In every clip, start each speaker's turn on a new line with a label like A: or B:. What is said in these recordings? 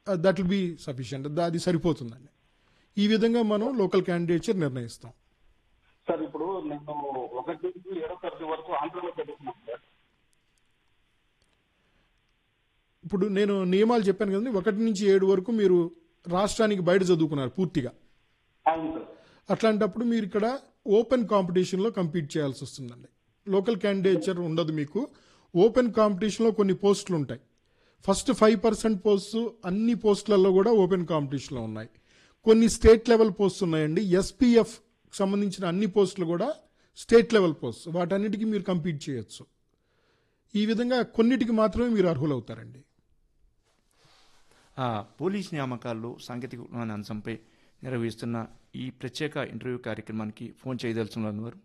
A: That will be sufficient అది సరిపోతుందండి ఈ విధంగా మనం లోకల్ క్యాండిడేచర్ నిర్ణయిస్తాం
B: సార్ ఇప్పుడు నేను ఒకటి నుంచి ఏడో తరగతి వరకు ఆంధ్రలో చదువుకున్నాను సార్
A: ఇప్పుడు నేను నియమాలు చెప్పాను కదండి ఒకటి నుంచి ఏడు వరకు మీరు రాష్ట్రానికి బయట చదువుకున్నారు పూర్తిగా
B: అవును సార్
A: అట్లాంటప్పుడు మీరు ఇక్కడ ఓపెన్ కాంపిటీషన్లో కంపీట్ చేయాల్సి వస్తుందండి లోకల్ క్యాండిడేచర్ ఉండదు మీకు ఓపెన్ కాంపిటీషన్లో కొన్ని పోస్టులు ఉంటాయి ఫస్ట్ ఫైవ్ పర్సెంట్ పోస్టు అన్ని పోస్టులలో కూడా ఓపెన్ కాంపిటీషన్లో ఉన్నాయి కొన్ని స్టేట్ లెవెల్ పోస్ట్ ఉన్నాయండి ఎస్పీఎఫ్ సంబంధించిన అన్ని పోస్టులు కూడా స్టేట్ లెవెల్ పోస్ట్ వాటన్నిటికీ మీరు కంపీట్ చేయొచ్చు ఈ విధంగా కొన్నిటికి మాత్రమే మీరు అర్హులవుతారండి
C: ఆ పోలీస్ నియామకాల్లో సాంకేతిక విజ్ఞాన అంశంపై నిర్వహిస్తున్న ఈ ప్రత్యేక ఇంటర్వ్యూ కార్యక్రమానికి ఫోన్ చేయదలుచున్న వారు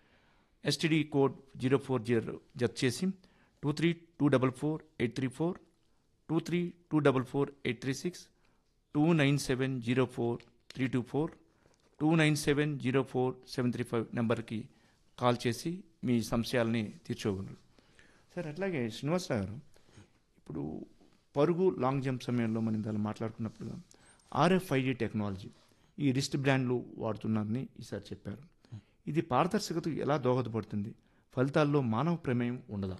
C: STD code zero four zero జత చేసి two three two double four eight three four two three two double four eight three six two nine seven zero four three two four two nine seven zero four seven three five నెంబర్కి call చేసి మీ సంశయాలని తీర్చోగలరు sir అట్లాగే శ్రీనివాసరావు గారు ఇప్పుడు పరుగు long jump సమయంలో మనం ఇందాక మాట్లాడుకున్నప్పుడు ఆర్ఎఫ్ఐడి టెక్నాలజీ ఈ రిస్ట్ బ్రాండ్లు వాడుతున్నారని ఈసారి చెప్పారు ఇది పారదర్శకతకు ఎలా దోహదపడుతుంది ఫలితాల్లో మానవ ప్రమేయం ఉండదా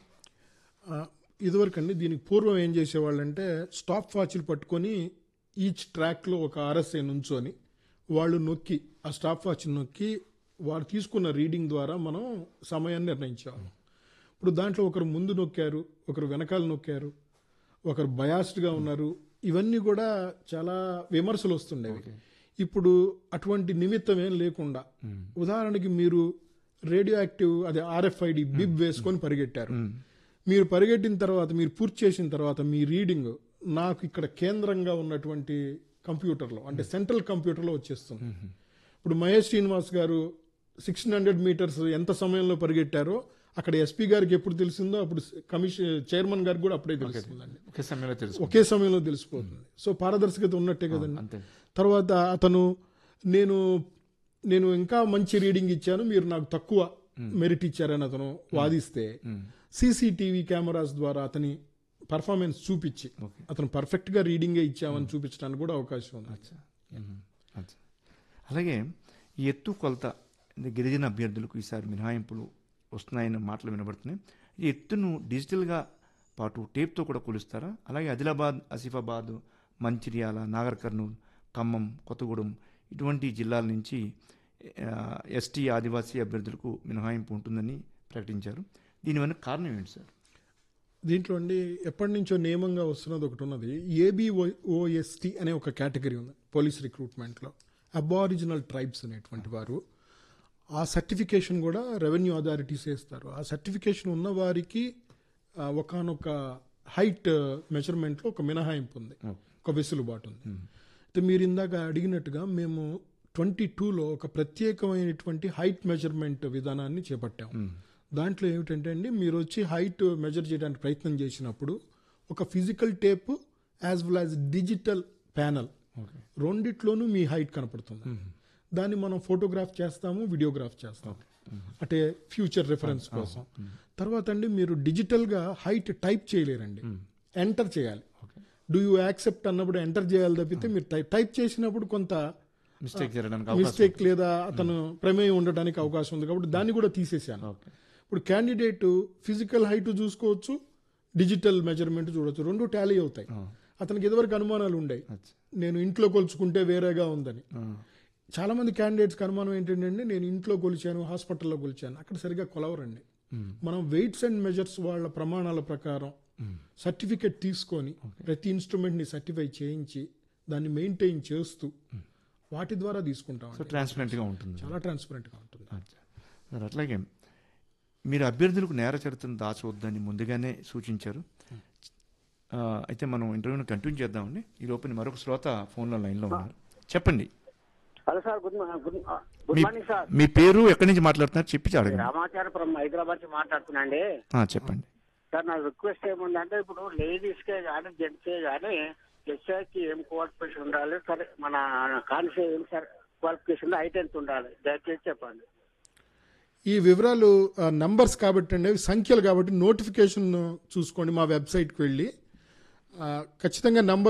A: ఆ, ఇదివరకండి దీనికి పూర్వం ఏం చేసేవాళ్ళంటే స్టాప్ వాచ్లు పట్టుకొని ఈచ్ ట్రాక్లో ఒక ఆర్ఎస్ఐ నుంచొని వాళ్ళు నొక్కి ఆ స్టాప్ వాచ్ నొక్కి వారు తీసుకున్న రీడింగ్ ద్వారా మనం సమయాన్ని నిర్ణయించేవాళ్ళం ఇప్పుడు దాంట్లో ఒకరు ముందు నొక్కారు ఒకరు వెనకాల నొక్కారు ఒకరు బయాస్డ్గా ఉన్నారు ఇవన్నీ కూడా చాలా విమర్శలు వస్తుండేవి ఇప్పుడు అటువంటి నిమిత్తం ఏం లేకుండా ఉదాహరణకి మీరు రేడియో యాక్టివ్ అదే ఆర్ఎఫ్ఐడి బిబ్ వేసుకొని పరిగెట్టారు మీరు పరిగెట్టిన తర్వాత మీరు పూర్తి చేసిన తర్వాత మీ రీడింగ్ నాకు ఇక్కడ కేంద్రంగా ఉన్నటువంటి కంప్యూటర్లో అంటే సెంట్రల్ కంప్యూటర్లో వచ్చేస్తుంది ఇప్పుడు మహేష్ శ్రీనివాస్ గారు సిక్స్టీన్ హండ్రెడ్ మీటర్స్ ఎంత సమయంలో పరిగెట్టారో అక్కడ ఎస్పీ గారికి ఎప్పుడు తెలిసిందో అప్పుడు కమిషన్ చైర్మన్ గారికి కూడా అప్పుడే తెలుస్తుందండి
C: ఒకే సమయంలో తెలుసు
A: ఒకే సమయంలో తెలిసిపోతుంది సో పారదర్శకత ఉన్నట్టే కదండి
C: అంతే
A: తర్వాత అతను నేను నేను ఇంకా మంచి రీడింగ్ ఇచ్చాను మీరు నాకు తక్కువ మెరిట్ ఇచ్చారని అతను వాదిస్తే సీసీటీవీ కెమెరాస్ ద్వారా అతని పర్ఫార్మెన్స్ చూపించి
C: ఓకే
A: అతను పర్ఫెక్ట్ గా రీడింగే ఇచ్చామని చూపించడానికి కూడా అవకాశం ఉంది
C: అచ్చా మ్మ్. అచ్చా అలాగే ఈ ఎత్తు కొలత అంటే గిరిజన అభ్యర్థులకు ఈసారి మినహాయింపులు వస్తున్నాయన్న మాటలు వినబడుతున్నాయి ఈ ఎత్తును డిజిటల్గా పాటు టేప్తో కూడా కొలుస్తారా అలాగే ఆదిలాబాద్ ఆసిఫాబాద్ మంచిర్యాల నాగర్ కర్నూలు ఖమ్మం కొత్తగూడెం ఇటువంటి జిల్లాల నుంచి ఆ, ఎస్టీ ఆదివాసీ అభ్యర్థులకు మినహాయింపు ఉంటుందని ప్రకటించారు దీని వెనక కారణం ఏంటి సార్
A: దీంట్లో అండి ఎప్పటి నుంచో నియమంగా వస్తున్నది ఒకటి ఉన్నది ఏబిఓఎస్టి అనే ఒక కేటగిరీ ఉంది పోలీస్ రిక్రూట్మెంట్లో అబారిజినల్ ట్రైబ్స్ అనేటువంటి వారు ఆ సర్టిఫికేషన్ కూడా రెవెన్యూ అథారిటీస్ ఇస్తారు ఆ సర్టిఫికేషన్ ఉన్న వారికి ఒకనొక హైట్ మెజర్మెంట్లో ఒక మినహాయింపు ఉంది ఒక వెసులుబాటు ఉంది అయితే మీరు ఇందాక అడిగినట్టుగా మేము ట్వంటీ టూలో ఒక ప్రత్యేకమైనటువంటి హైట్ మెజర్మెంట్ విధానాన్ని చేపట్టాము దాంట్లో ఏమిటంటే అండి మీరు వచ్చి హైట్ మెజర్ చేయడానికి ప్రయత్నం చేసినప్పుడు ఒక physical tape as well as digital panel
C: okay
A: రెండిట్లోనూ మీ హైట్ కనపడుతుంది దాన్ని మనం ఫోటోగ్రాఫ్ చేస్తాము వీడియోగ్రాఫ్ చేస్తాము అంటే ఫ్యూచర్ రెఫరెన్స్ కోసం తర్వాత అండి మీరు డిజిటల్గా హైట్ టైప్ చేయలేరండి ఎంటర్ చేయాలి డూ యూ యాక్సెప్ట్ అన్నప్పుడు ఎంటర్ చేయాలి తప్పితే మీరు టైప్ టైప్ చేసినప్పుడు కొంత
C: మిస్టేక్ జరగడానికి అవకాశం
A: మిస్టేక్ లేదా అతను ప్రమేయం ఉండడానికి అవకాశం ఉంది కాబట్టి దాన్ని కూడా తీసేసాను
C: ఓకే
A: ఇప్పుడు క్యాండిడేట్ ఫిజికల్ హైట్ చూసుకోవచ్చు డిజిటల్ మెజర్మెంట్ చూడొచ్చు రెండు టాలీ అవుతాయి అతనికి ఇదివరకు అనుమానాలు ఉండేవి
C: అచ్చా
A: నేను ఇంట్లో కొలుచుకుంటే వేరేగా ఉందని
C: ఆ,
A: చాలా మంది క్యాండిడేట్స్కి అనుమానం ఏంటంటే నేను ఇంట్లో కొలిచాను హాస్పిటల్లో కొలిచాను అక్కడ సరిగా కొలవరండి మనం వెయిట్స్ అండ్ మెజర్స్ వాళ్ళ ప్రమాణాల ప్రకారం సర్టిఫికెట్ తీసుకొని ప్రతి ఇన్స్ట్రుమెంట్ని సర్టిఫై చేయించి దాన్ని మెయింటైన్ చేస్తూ వాటి ద్వారా తీసుకుంటాం
C: సో ట్రాన్స్పరెంట్గా ఉంటుంది
A: చాలా ట్రాన్స్పరెంట్గా ఉంటుంది
C: అచ్చా. మరి అట్లాగే మీరు అభ్యర్థులకు నేర చరిత్రను దాచవద్దని ముందుగానే సూచించారు ఆ, అయితే మనం ఇంటర్వ్యూని కంటిన్యూ చేద్దామండి ఈ లోపల మరొక శ్రోత ఫోన్లో లైన్లో ఉన్నారు చెప్పండి
D: hello sir good mor- good mor- good
C: మీ
D: మార్నింగ్ సార్
C: మీ పేరు ఎక్కడి నుంచి మాట్లాడుతున్నారు చెప్పి అడగండి
D: రామాచారపురం హైదరాబాద్ నుంచి మాట్లాడుతున్నా అండి
C: ఆ, చెప్పండి
D: సార్ నా రిక్వెస్ట్ ఏముందంటే ఇప్పుడు లేడీస్ కే కానీ జెంట్స్ కే కానీ ఎస్ఐకి ఏం క్వాలిఫికేషన్ ఉండాలి సరే మన కాన్సే ఏం సార్ క్వాలిఫికేషన్ హైట్ ఎంత ఉండాలి దయచేసి చెప్పండి
A: ఈ వివరాలు నంబర్స్ కాబట్టి అండి అవి సంఖ్యలు కాబట్టి నోటిఫికేషన్ చూసుకోండి మా వెబ్సైట్కి వెళ్ళి ఆ, ఖచ్చితంగా నంబర్